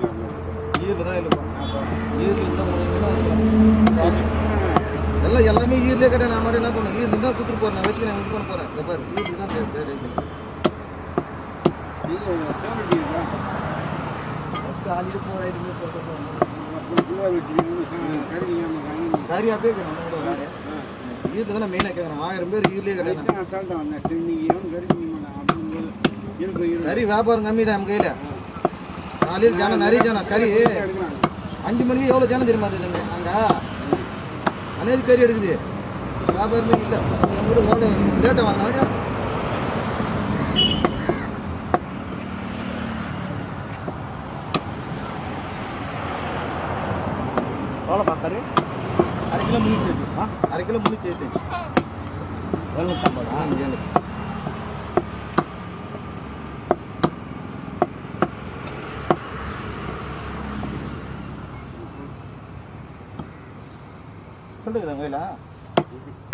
ஈரில் தான் இல்லைப்பா ஈரில் இருந்தால் முடியும் எல்லாம் எல்லாமே ஈரிலே கடை நான் மாதிரி என்ன பண்ணுவேன் ஈரில் தான் கொடுத்துட்டு போகிறேன் நான் வச்சுக்கிறேன் இது பண்ண போகிறேன் இந்த பாரு ஈரில் தான் ரேட் ரேட் காலையில் போகிற ஐடியா சொல்கிறேன் கறி அப்படியே நம்ம கூட வராது ஈரில் தானே மெயினாக கேட்குறேன் ஆயிரம் பேர் ஈரிலே கிடையாது கறி வியாபாரம் கம்மி தான் நம்ம கையில் காலையில் ஜனம் நிறைய ஜனம் கறி அஞ்சு மணிக்கு எவ்வளோ ஜனம் தெரியுமா அது தம்பி அங்கே அநேக கறி எடுக்குது வியாபாரமே இல்லை எங்கள் கூட ஓட லேட்டாக வாங்கினா எவ்வளோப்பா கறி அரை கிலோ முந்நூற்றி ஆ அரை கிலோ முந்நூற்றி எழுபத்தஞ்சு எழுநூற்றம்பது ஆ ஏழு சொல்லுங்க கோயிலா